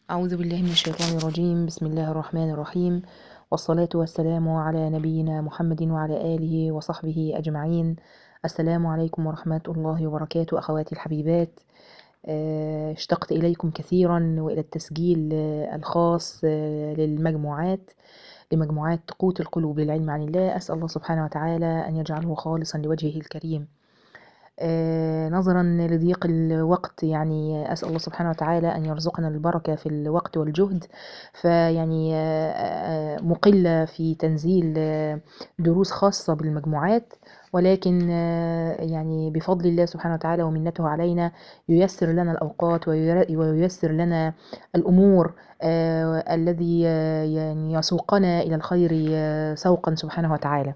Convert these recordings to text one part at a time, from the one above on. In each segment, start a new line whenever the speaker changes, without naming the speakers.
أعوذ بالله من الشيطان الرجيم بسم الله الرحمن الرحيم والصلاة والسلام على نبينا محمد وعلى آله وصحبه أجمعين السلام عليكم ورحمة الله وبركاته أخواتي الحبيبات آه، اشتقت إليكم كثيرا وإلى التسجيل آه، الخاص آه، للمجموعات لمجموعات قوت القلوب للعلم عن الله أسأل الله سبحانه وتعالى أن يجعله خالصا لوجهه الكريم آه، نظرا لضيق الوقت يعني أسأل الله سبحانه وتعالى أن يرزقنا البركة في الوقت والجهد فيعني آه، آه، مقلة في تنزيل آه، دروس خاصة بالمجموعات ولكن آه، يعني بفضل الله سبحانه وتعالى ومنته علينا ييسر لنا الأوقات وير- وييسر لنا الأمور آه، الذي آه، يعني يسوقنا إلى الخير آه، سوقا سبحانه وتعالى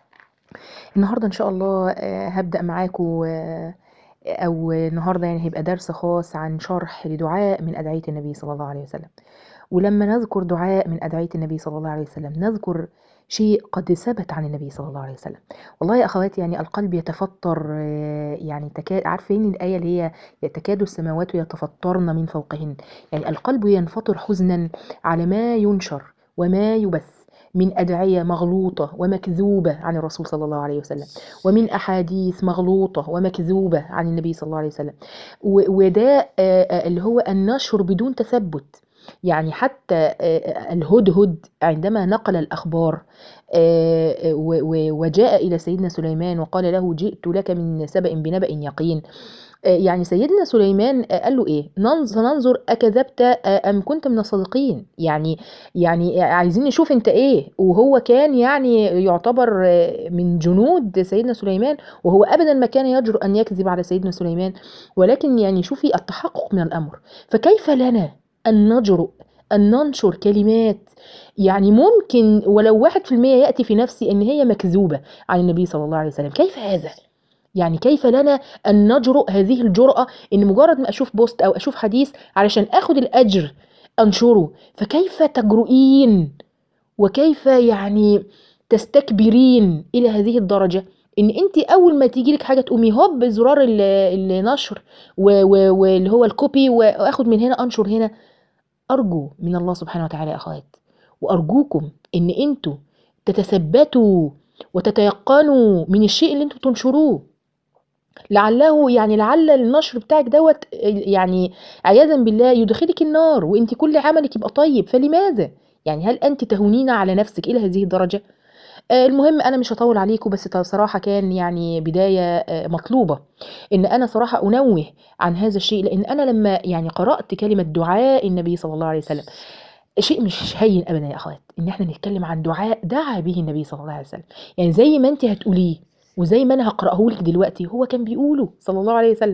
النهارده ان شاء الله آه، هبدأ معاكم آه، او النهارده يعني هيبقى درس خاص عن شرح لدعاء من ادعية النبي صلى الله عليه وسلم ولما نذكر دعاء من ادعية النبي صلى الله عليه وسلم نذكر شيء قد ثبت عن النبي صلى الله عليه وسلم والله يا اخواتي يعني القلب يتفطر آه، يعني تكاد عارفين الايه اللي هي تكاد السماوات يتفطرن من فوقهن يعني القلب ينفطر حزنا على ما ينشر وما يبث من أدعية مغلوطة ومكذوبة عن الرسول صلى الله عليه وسلم ومن أحاديث مغلوطة ومكذوبة عن النبي صلى الله عليه وسلم و- وده آه، آه، اللي هو النشر بدون تثبت يعني حتى آه، آه، الهدهد عندما نقل الأخبار آه، آه، و- و- وجاء إلى سيدنا سليمان وقال له جئت لك من سبأ بنبأ يقين آه، يعني سيدنا سليمان آه، قال له ايه ننظ- سننظر اكذبت آه، ام كنت من الصادقين يعني يعني عايزين نشوف انت ايه وهو كان يعني يعتبر آه، من جنود سيدنا سليمان وهو ابدا ما كان يجرؤ ان يكذب على سيدنا سليمان ولكن يعني شوفي التحقق من الامر فكيف لنا ان نجرؤ ان ننشر كلمات يعني ممكن ولو واحد في المية يأتي في نفسي ان هي مكذوبة عن النبي صلى الله عليه وسلم كيف هذا يعني كيف لنا ان نجرؤ هذه الجرأة ان مجرد ما اشوف بوست او اشوف حديث علشان اخد الاجر انشره فكيف تجرؤين وكيف يعني تستكبرين الى هذه الدرجة ان انت اول ما تيجي لك حاجة تقومي هوب زرار ال- النشر و- و- واللي هو الكوبي واخد من هنا انشر هنا ارجو من الله سبحانه وتعالى يا اخوات وارجوكم ان انتوا تتثبتوا وتتيقنوا من الشيء اللي انتوا تنشروه لعله يعني لعل النشر بتاعك دوت يعني عياذا بالله يدخلك النار وانت كل عملك يبقى طيب فلماذا يعني هل انت تهونين على نفسك الى هذه الدرجه آه، المهم انا مش هطول عليكم بس صراحه كان يعني بدايه آه، مطلوبه ان انا صراحه انوه عن هذا الشيء لان انا لما يعني قرات كلمه دعاء النبي صلى الله عليه وسلم شيء مش هين ابدا يا اخوات ان احنا نتكلم عن دعاء دعا به النبي صلى الله عليه وسلم يعني زي ما انت هتقوليه وزي ما انا هقراه لك دلوقتي هو كان بيقوله صلى الله عليه وسلم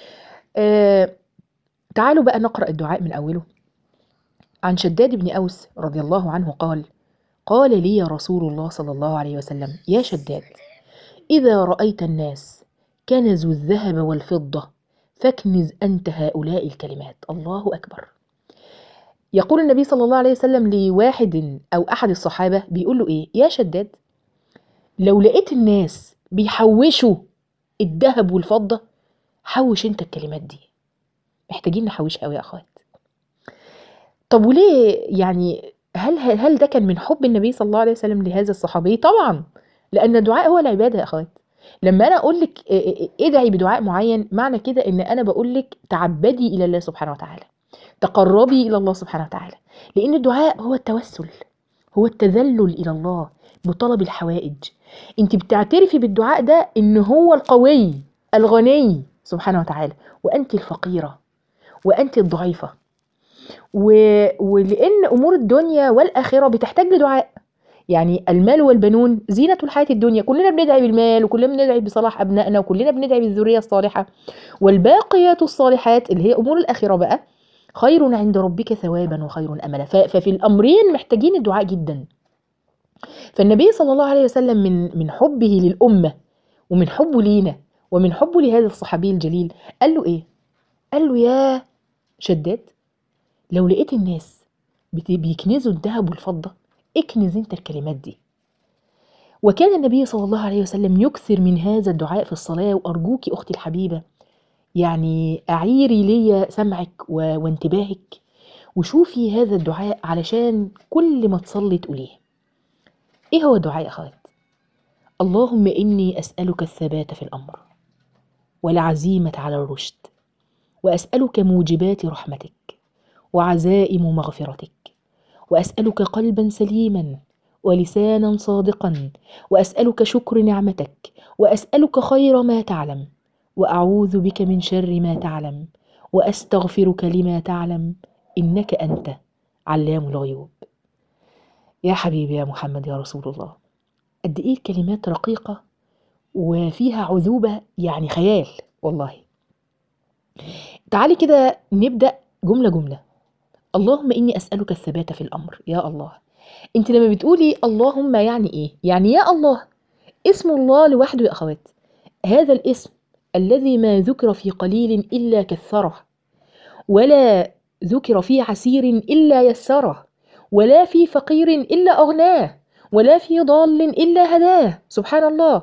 آه تعالوا بقى نقرا الدعاء من اوله عن شداد بن اوس رضي الله عنه قال قال لي رسول الله صلى الله عليه وسلم يا شداد اذا رايت الناس كنزوا الذهب والفضه فاكنز انت هؤلاء الكلمات الله اكبر يقول النبي صلى الله عليه وسلم لواحد او احد الصحابه بيقول له ايه يا شداد لو لقيت الناس بيحوشوا الذهب والفضه حوش انت الكلمات دي محتاجين نحوشها قوي يا اخوات طب وليه يعني هل هل ده كان من حب النبي صلى الله عليه وسلم لهذا الصحابي طبعا لان الدعاء هو العباده يا اخوات لما انا اقول لك ادعي بدعاء معين معنى كده ان انا بقول لك تعبدي الى الله سبحانه وتعالى تقربي الى الله سبحانه وتعالى لان الدعاء هو التوسل هو التذلل الى الله بطلب الحوائج انت بتعترفي بالدعاء ده ان هو القوي الغني سبحانه وتعالى وانت الفقيره وانت الضعيفه و... ولان امور الدنيا والاخره بتحتاج لدعاء يعني المال والبنون زينة الحياة الدنيا كلنا بندعي بالمال وكلنا بندعي بصلاح أبنائنا وكلنا بندعي بالذرية الصالحة والباقيات الصالحات اللي هي أمور الآخرة بقى خير عند ربك ثوابا وخير أملا ف- ففي الأمرين محتاجين الدعاء جدا فالنبي صلى الله عليه وسلم من من حبه للأمة ومن حبه لينا ومن حبه لهذا الصحابي الجليل قال له إيه؟ قال له يا شداد لو لقيت الناس بت- بيكنزوا الذهب والفضة اكنز انت الكلمات دي وكان النبي صلى الله عليه وسلم يكثر من هذا الدعاء في الصلاة وأرجوك أختي الحبيبة يعني أعيري لي سمعك و- وانتباهك وشوفي هذا الدعاء علشان كل ما تصلي تقوليه ايه هو الدعاء يا اخوات اللهم اني اسالك الثبات في الامر والعزيمه على الرشد واسالك موجبات رحمتك وعزائم مغفرتك واسالك قلبا سليما ولسانا صادقا واسالك شكر نعمتك واسالك خير ما تعلم واعوذ بك من شر ما تعلم واستغفرك لما تعلم انك انت علام الغيوب يا حبيبي يا محمد يا رسول الله قد ايه الكلمات رقيقه وفيها عذوبه يعني خيال والله تعالي كده نبدا جمله جمله اللهم اني اسالك الثبات في الامر يا الله انت لما بتقولي اللهم يعني ايه يعني يا الله اسم الله لوحده يا اخوات هذا الاسم الذي ما ذكر في قليل الا كثره ولا ذكر في عسير الا يسره ولا في فقير الا اغناه ولا في ضال الا هداه سبحان الله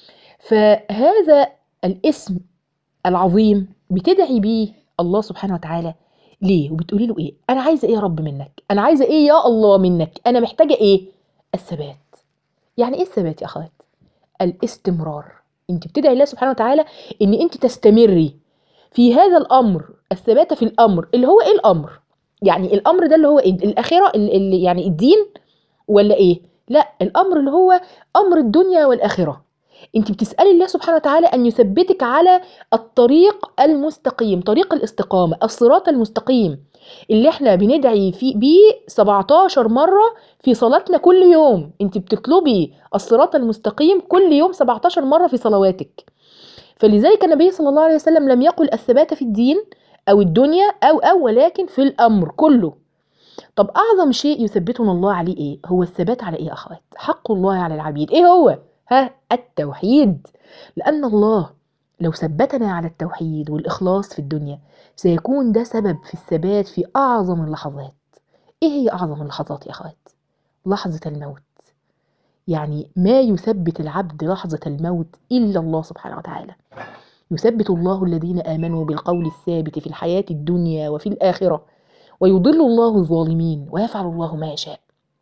فهذا الاسم العظيم بتدعي بيه الله سبحانه وتعالى ليه وبتقولي له ايه انا عايزه ايه يا رب منك انا عايزه ايه يا الله منك انا محتاجه ايه الثبات يعني ايه الثبات يا اخوات الاستمرار انت بتدعي الله سبحانه وتعالى ان انت تستمري في هذا الامر الثبات في الامر اللي هو ايه الامر يعني الامر ده اللي هو إيه؟ الاخره اللي يعني الدين ولا ايه لا الامر اللي هو امر الدنيا والاخره انت بتسالي الله سبحانه وتعالى ان يثبتك على الطريق المستقيم طريق الاستقامه الصراط المستقيم اللي احنا بندعي فيه بيه 17 مره في صلاتنا كل يوم انت بتطلبي الصراط المستقيم كل يوم 17 مره في صلواتك فلذلك النبي صلى الله عليه وسلم لم يقل الثبات في الدين او الدنيا او او ولكن في الامر كله طب اعظم شيء يثبتنا الله عليه ايه هو الثبات على ايه يا اخوات حق الله على العبيد ايه هو ها التوحيد لان الله لو ثبتنا على التوحيد والاخلاص في الدنيا سيكون ده سبب في الثبات في اعظم اللحظات ايه هي اعظم اللحظات يا اخوات لحظه الموت يعني ما يثبت العبد لحظه الموت الا الله سبحانه وتعالى يثبت الله الذين امنوا بالقول الثابت في الحياه الدنيا وفي الاخره ويضل الله الظالمين ويفعل الله ما يشاء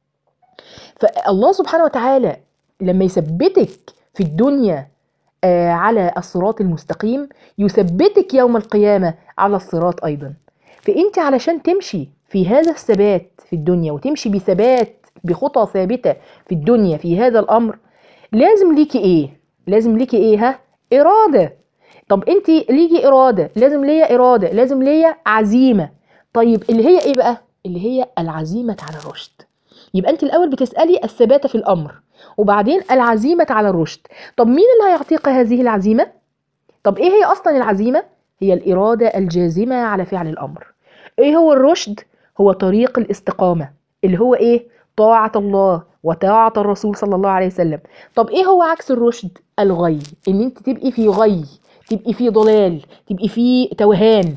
فالله سبحانه وتعالى لما يثبتك في الدنيا آه على الصراط المستقيم يثبتك يوم القيامة على الصراط أيضا فأنت علشان تمشي في هذا الثبات في الدنيا وتمشي بثبات بخطى ثابتة في الدنيا في هذا الأمر لازم ليكي إيه؟ لازم ليكي إيه ها؟ إرادة طب أنت ليكي إرادة لازم ليا إرادة لازم ليا عزيمة طيب اللي هي إيه بقى؟ اللي هي العزيمة على الرشد يبقى أنت الأول بتسألي الثبات في الأمر وبعدين العزيمة على الرشد طب مين اللي هيعطيك هذه العزيمة؟ طب ايه هي اصلا العزيمة؟ هي الإرادة الجازمة على فعل الأمر ايه هو الرشد؟ هو طريق الاستقامة اللي هو ايه؟ طاعة الله وطاعة الرسول صلى الله عليه وسلم طب ايه هو عكس الرشد؟ الغي ان انت تبقي في غي تبقي في ضلال تبقي في توهان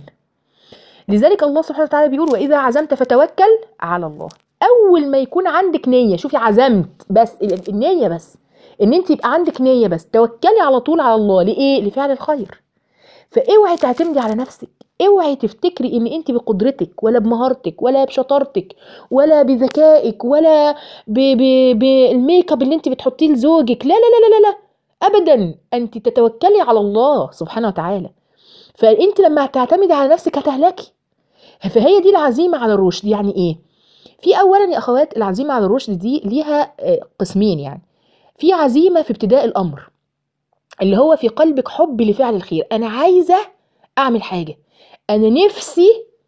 لذلك الله سبحانه وتعالى بيقول وإذا عزمت فتوكل على الله اول ما يكون عندك نيه شوفي عزمت بس النيه بس ان انت يبقى عندك نيه بس توكلي على طول على الله لايه لفعل الخير فاوعي تعتمدي على نفسك اوعي تفتكري ان انت بقدرتك ولا بمهارتك ولا بشطارتك ولا بذكائك ولا ب ب بالميك اب اللي انت بتحطيه لزوجك لا لا لا لا لا ابدا انت تتوكلي على الله سبحانه وتعالى فانت لما تعتمدي على نفسك هتهلكي فهي دي العزيمه على الرشد يعني ايه في اولا يا اخوات العزيمه على الرشد دي ليها قسمين يعني في عزيمه في ابتداء الامر اللي هو في قلبك حب لفعل الخير انا عايزه اعمل حاجه انا نفسي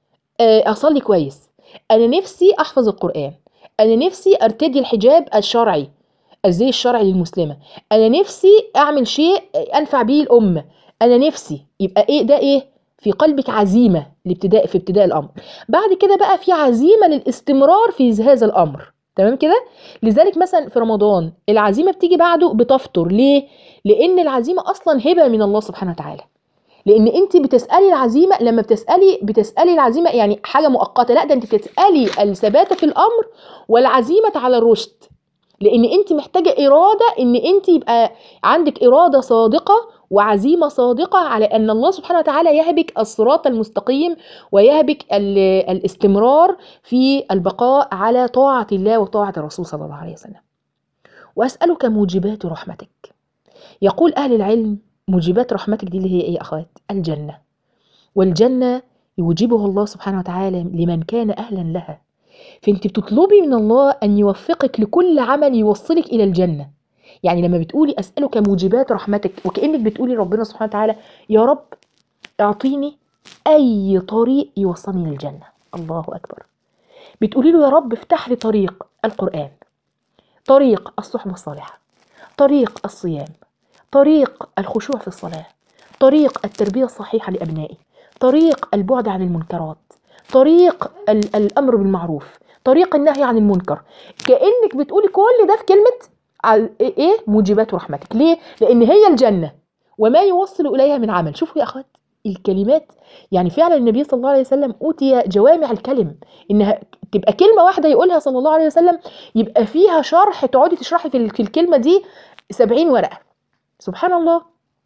اصلي كويس انا نفسي احفظ القران انا نفسي ارتدي الحجاب الشرعي الزي الشرعي للمسلمه انا نفسي اعمل شيء انفع به الامه انا نفسي يبقى ايه ده ايه في قلبك عزيمه لابتداء في ابتداء الامر بعد كده بقى في عزيمه للاستمرار في هذا الامر تمام كده لذلك مثلا في رمضان العزيمه بتيجي بعده بتفطر ليه لان العزيمه اصلا هبه من الله سبحانه وتعالى لان انت بتسالي العزيمه لما بتسالي بتسالي العزيمه يعني حاجه مؤقته لا ده انت بتسالي الثبات في الامر والعزيمه على الرشد لان انت محتاجه اراده ان انت يبقى عندك اراده صادقه وعزيمة صادقة على أن الله سبحانه وتعالى يهبك الصراط المستقيم ويهبك ال- الاستمرار في البقاء على طاعة الله وطاعة الرسول صلى الله عليه وسلم وأسألك موجبات رحمتك يقول أهل العلم موجبات رحمتك دي اللي هي إيه يا أخوات الجنة والجنة يوجبها الله سبحانه وتعالى لمن كان أهلا لها فأنت بتطلبي من الله أن يوفقك لكل عمل يوصلك إلى الجنة يعني لما بتقولي أسألك موجبات رحمتك وكأنك بتقولي ربنا سبحانه وتعالى يا رب اعطيني أي طريق يوصلني للجنة الله أكبر بتقولي له يا رب افتح لي طريق القرآن طريق الصحبة الصالحة طريق الصيام طريق الخشوع في الصلاة طريق التربية الصحيحة لأبنائي طريق البعد عن المنكرات طريق ال- الأمر بالمعروف طريق النهي عن المنكر كأنك بتقولي كل ده في كلمة ع- ايه موجبات رحمتك ليه لان هي الجنه وما يوصل اليها من عمل شوفوا يا اخوات الكلمات يعني فعلا النبي صلى الله عليه وسلم اوتي جوامع الكلم انها تبقى كلمه واحده يقولها صلى الله عليه وسلم يبقى فيها شرح تقعدي تشرحي في ال- في الكلمه دي سبعين ورقه سبحان الله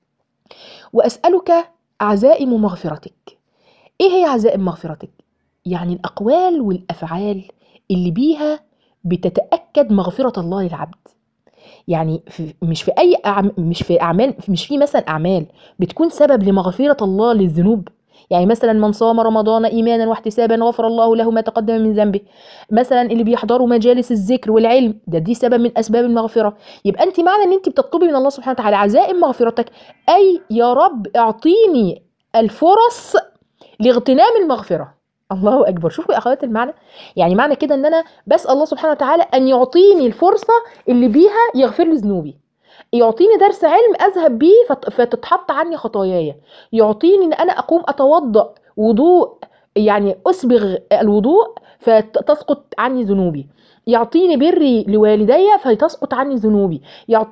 واسالك عزائم مغفرتك ايه هي عزائم مغفرتك يعني الاقوال والافعال اللي بيها بتتاكد مغفره الله للعبد يعني في مش في اي أعم مش في اعمال مش في مثلا اعمال بتكون سبب لمغفره الله للذنوب يعني مثلا من صام رمضان ايمانا واحتسابا غفر الله له ما تقدم من ذنبه مثلا اللي بيحضروا مجالس الذكر والعلم ده دي سبب من اسباب المغفره يبقى انت معنى ان انت بتطلبي من الله سبحانه وتعالى عزائم مغفرتك اي يا رب اعطيني الفرص لاغتنام المغفره الله اكبر شوفوا يا اخوات المعنى يعني معنى كده ان انا بسال الله سبحانه وتعالى ان يعطيني الفرصه اللي بيها يغفر لي ذنوبي يعطيني درس علم اذهب بيه فت- فتتحط عني خطاياي يعطيني ان انا اقوم اتوضا وضوء يعني اسبغ الوضوء فتسقط عني ذنوبي يعطيني بري لوالدي فتسقط عني ذنوبي يعطيني